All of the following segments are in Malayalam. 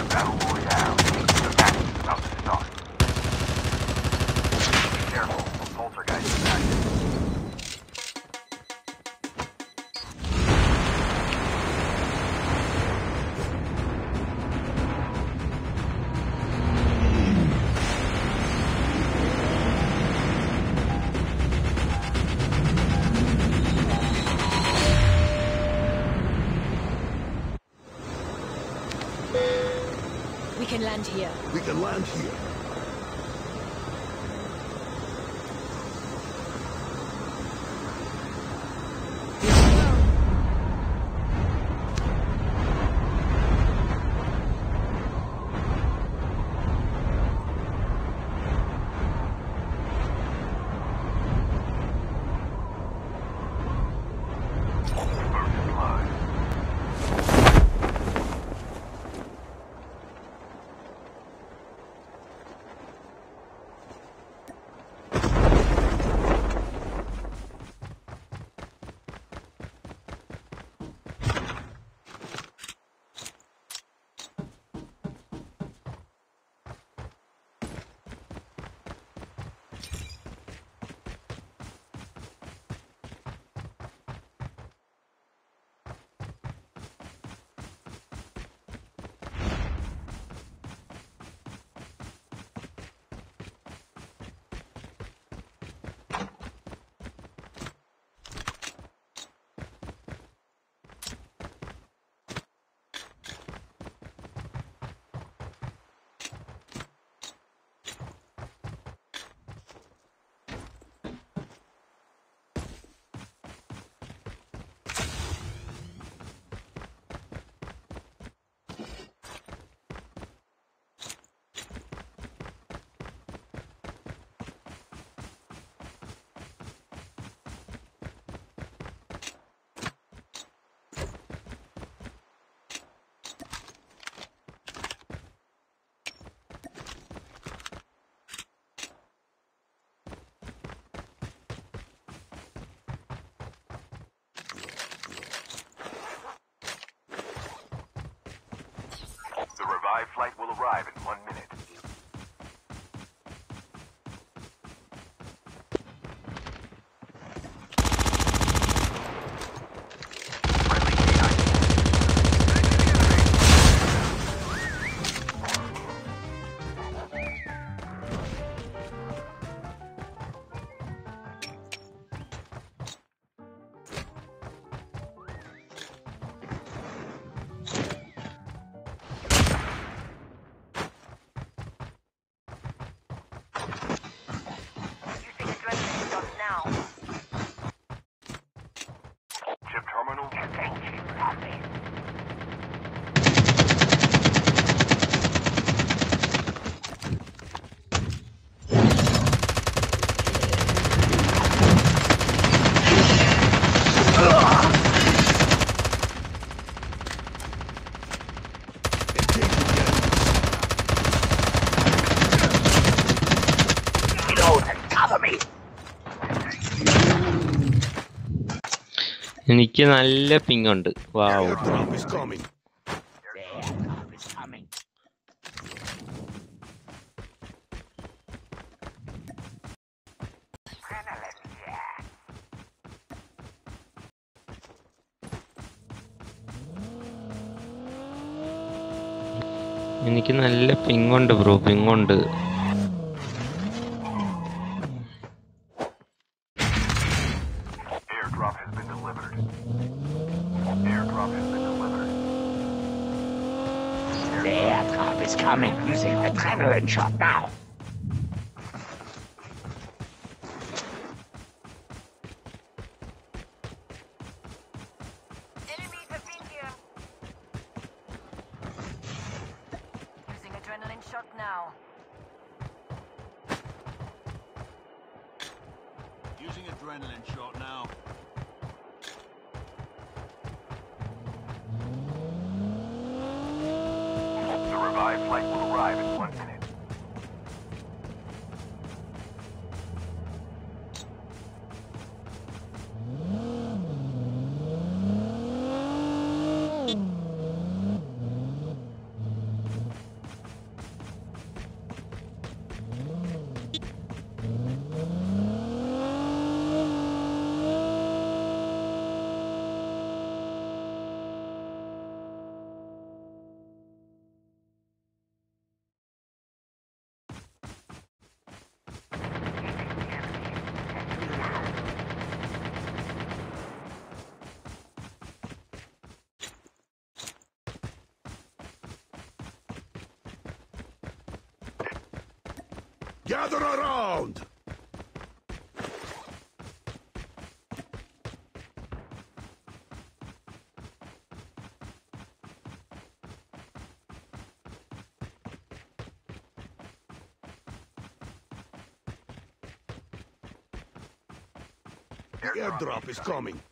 Battle Royale. The match is about to start. Be careful. Poltergeist is active. We can land here. We can land here. First blood. The revived flight will arrive in one minute. Friendly K9. Using adrenaline shot now. Chip terminal. Thank you, copy. Reload and cover me. എനിക്ക് നല്ല പിങ് ഉണ്ട് വാവ് Airdrop is coming. The aircraft is coming. Adrenaline, yeah. എനിക്ക് നല്ല പിങ് ഉണ്ട് ബ്രോ പിങ് ഉണ്ട് Airdrop has been delivered. Airdrop has been delivered. The aircraft is coming using adrenaline shot now. Enemies have been here. Using adrenaline shot now. Using adrenaline shot now. The revived flight will arrive in one minute. Gather around! Airdrop is coming.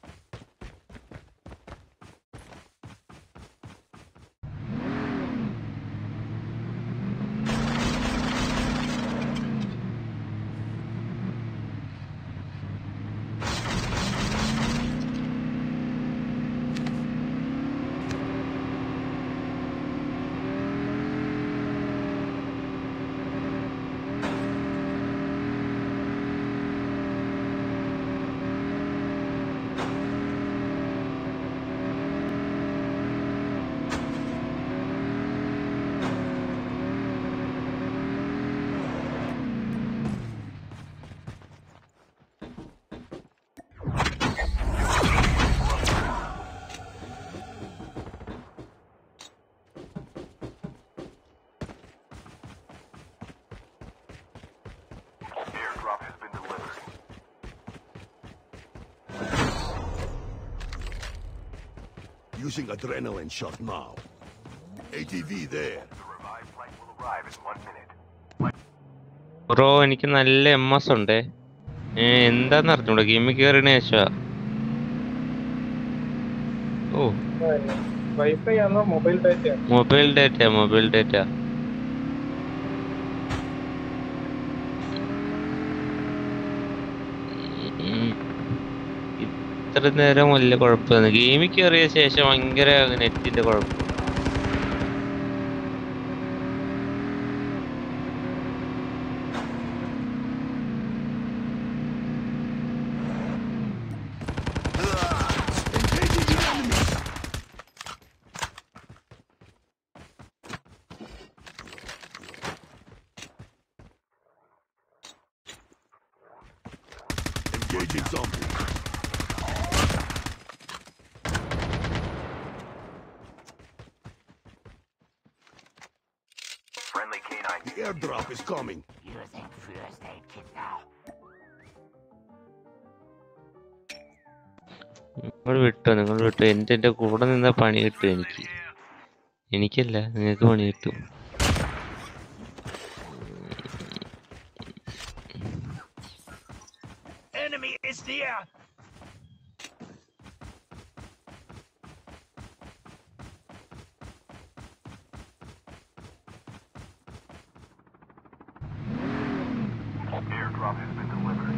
Airdrop has been delivered. Using adrenaline shot now. ATV there. The revived flight will arrive in one minute. Bro എനിക്ക് നല്ല എം എസ് ഉണ്ടേ ഏ എന്താന്ന് അറിഞ്ഞൂടാ ഗെയിമിൽ കയറിയതിനു ശേഷാ ഓ വൈഫൈ ആണോ mobile data mobile data mobile data ഇത്ര നേരം വലിയ കുഴപ്പമില്ല ഗെയിമിൽ കയറിയ ശേഷം ഭയങ്കര നെറ്റിന്റെ കുഴപ്പം Engaging the enemies. Engaging zombie. Friendly canine. The airdrop is coming. Using first aid kit now. നിങ്ങൾ വിട്ടോ നിങ്ങൾ വിട്ടോ എൻ്റെ എൻ്റെ കൂടെ നിന്ന പണി കിട്ടും എനിക്ക് എനിക്കല്ല നിങ്ങൾക്ക് പണി കിട്ടും Enemy is near. Airdrop has been delivered.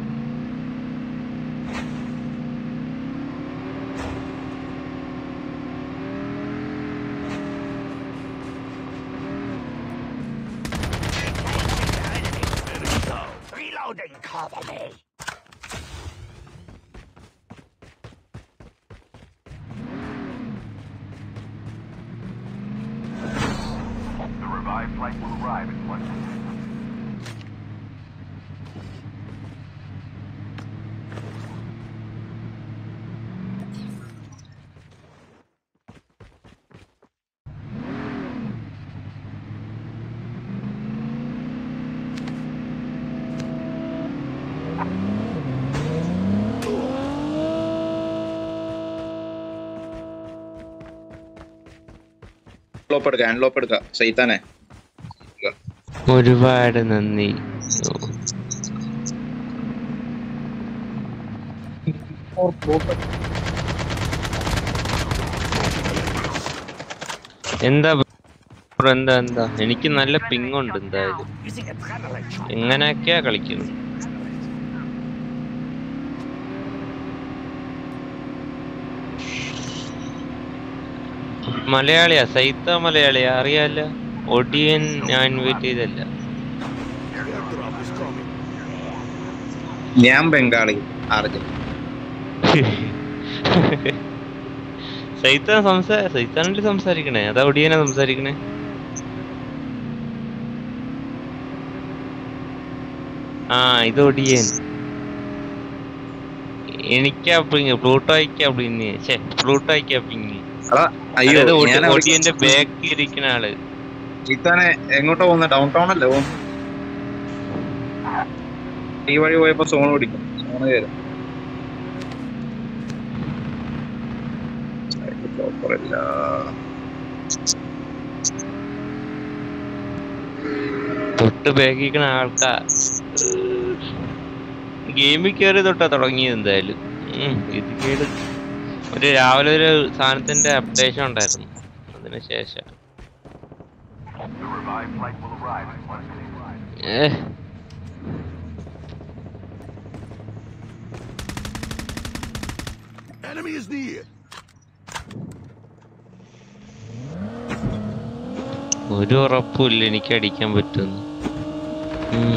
Enemy down. Reloading, cover me. The revived flight will arrive in one minute. അൺലോപ്പ് എടുക്കാം അൺലോപ്പ് എടുക്കാം സൈത്താനെ ഒരുപാട് നന്ദി ഓ, എന്താ ബ്രോ എന്താ എന്താ എനിക്ക് നല്ല പിങ് ഉണ്ട് എന്തായാലും Using adrenaline shot. എങ്ങനെയൊക്കെയാ കളിക്കുന്നത് മലയാളിയാ സൈത്ത മലയാളിയാ അറിയാലോ ഒടിയൻ ഞാൻ ഇൻവൈറ്റ് ചെയ്തല്ല Airdrop is coming. ഞാൻ ബംഗാളി ആർജൻ സൈത്ത സംസാ സൈത്താണല്ലേ സംസാരിക്കണേ അതാ ഒടിയനാ സംസാരിക്കണേ ആ ഇത് ഒടിയൻ എനിക്കാ പിങ് പ്ലൂട്ടോയ്ക്കാ പിങ് ഛേ പ്ലൂട്ടോയ്ക്കാ പിങ് എടാ അയ്യോ അതായത് ഒടി- ഞാൻ ഒടിയന്റെ ബാക്കിൽ ഇരിക്കുന്ന ആള് സൈത്താനെ എങ്ങോട്ടാ പോകുന്നത് ഡൗൺ ടൗൺ അല്ലേ പോകുന്നത് ഈ വഴി പോയപ്പോ സോൺ പിടിക്കും സോൺ കയറും പ്രോപ്പറില്ല തൊട്ട് ബേക്കിക്കണ ആൾക്കാ ഗെയിമിൽ കയറി തൊട്ടാ തുടങ്ങിയത് എന്തായാലും ഉം, ഇത് കേട് ഒരു രാവിലെ ഒരു സാധനത്തിന്റെ അപ്ഡേഷൻ ഉണ്ടായിരുന്നു അതിന് ശേഷം The revived flight will arrive in one minute. ഏ Enemy is near. ഒരു ഉറപ്പുമില്ല എനിക്ക് അടിക്കാൻ പറ്റുമെന്ന് ഉം.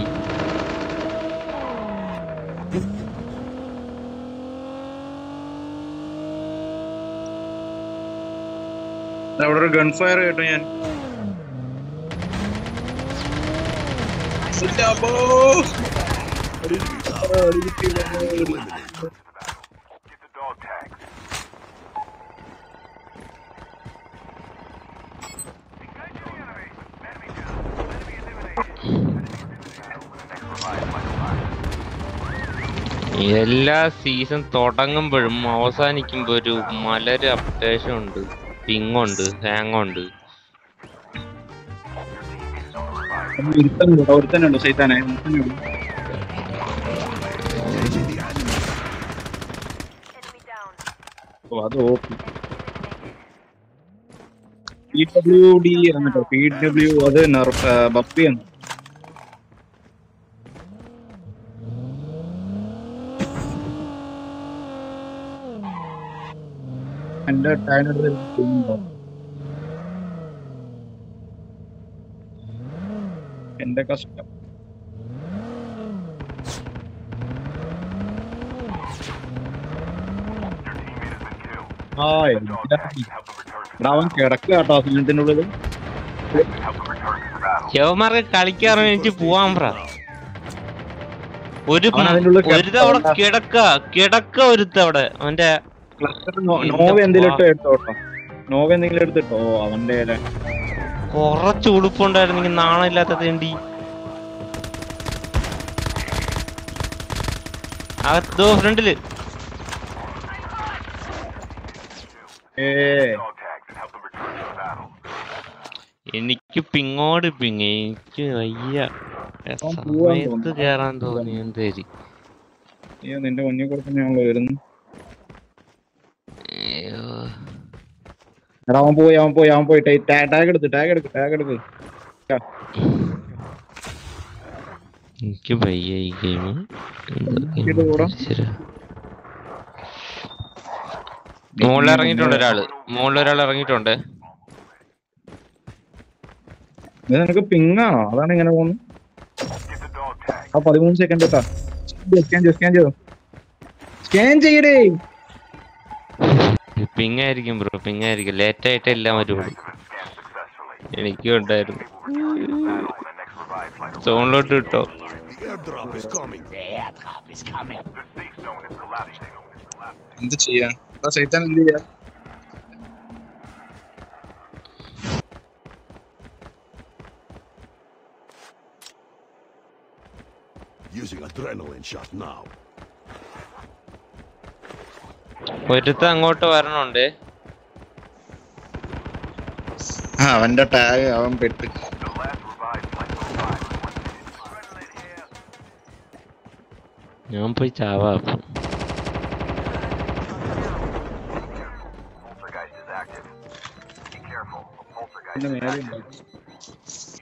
അവിടെ ഒരു ഗൺ ഫയർ കേട്ടു ഞാൻ Enemy down. Eliminated. Get the dog tags. Engage the enemy. Enemy down. Enemy eliminated. Next revived flight arrives. എല്ലാ സീസൺ തുടങ്ങുമ്പോഴും അവസാനിക്കുമ്പോ ഒരു മലര് അപ്ഡേഷൻ ഉണ്ട് പിങ് ഉണ്ട് ഹാങ് ഉണ്ട് ഒരുത്തനുണ്ട് ഒരുത്തനുണ്ട് സൈത്താനെ ഒരുത്തനുണ്ട് Engaging the enemy. ഓ അത് ഓക്കെ പി ഡബ്ല്യു ഡി എന്നിട്ടോ പി ഡബ്ല്യു അത് ബപ്പിയാണ് എന്റെ ടാഗിനടുത്ത് ചെയ്യുന്നുണ്ടോ എന്റെ കഷ്ടം ആ എന്താ എടാ, അവൻ കിടക്കുക കേട്ടോ സിനിമത്തിന്റെ ഉള്ളില് യവന്മാർക്ക് കളിക്കാറ് എനിക്ക് പോവാൻ പറ ഒരു അവൻ അതിന്റെ ഉള്ളിൽ ഒരു തവണ കിടക്ക. കിടക്ക കിടക്ക ഒരുത്ത അവിടെ അവന്റെ ക്ലസ്റ്റർ നോവ എന്തെങ്കിലും ഇട്ടോ എടുത്തോട്ടോ നോവ എന്തെങ്കിലും എടുത്തിട്ടോ ഓ അവന്റെ അല്ലേ കുറച്ച് ഉടുപ്പുണ്ടായിരുന്നെങ്കിൽ നാണമില്ലാത്ത തേണ്ടി അകത്തോ ഫ്രണ്ടില് ഏ Dog tags and help them return to the battle. എനിക്ക് പിങ്ങോട് പിങ് എനിക്ക് വയ്യ അവൻ പോവാൻ സമയത്ത് തോന്നുന്നു. കേറാൻ തോന്നി എന്തേരി അയ്യോ നിന്റെ മുന്നിൽ കൂടെ തന്നെയാണല്ലോ വരുന്നു അയ്യോ എടാ അവൻ പോയി അവൻ പോയി അവൻ പോയി ടാഗ് എടുത്ത് ടാഗ് എടുക്ക് ടാഗ് എടുക്ക് എനിക്ക് വയ്യ ഈ ഗെയിം ഇത് കൂടാ. മുകളിൽ ഇറങ്ങിയിട്ടുണ്ട് ഒരാള് മുകളിൽ ഒരാൾ ഇറങ്ങിയിട്ടുണ്ട് ഇത് നിനക്ക് പിങ്ങാണോ അതാണ് ഇങ്ങനെ പോകുന്നത് Get the dog tags. ആ പതിമൂന്ന് സെക്കൻഡ് കേട്ടാ സ്കാൻ ചെയ്തു സ്കാൻ ചെയ്തു സ്കാൻ ചെയ്യടേ പിങ് ആയിരിക്കും ബ്രോ പിങ് ആയിരിക്കും ലേറ്റ് ആയിട്ട് എല്ലാം വരുള്ളൂ Scanned successfully. എനിക്കും ഉണ്ടായിരുന്നു Battle when the next revived flight arrives. സോണിലോട്ട് കിട്ടോ The airdrop is coming. The airdrop is coming. The safe zone is collapsing. എന്ത് ചെയ്യാ സൈത്താൻ എന്ത് ചെയ്യാ Using adrenaline shot now. ഒരുത്ത അങ്ങോട്ട് വരണുണ്ട് ആ അവന്റെ ടാഗ് അവൻ പെട്ട് The last revived flight will arrive in one minute. Adrenaline here. ഞാൻ പോയി ചാവാ അപ്പം Poltergeist is active. Be careful. A poltergeist എന്റെ is നേരെ active. ഉണ്ടാവും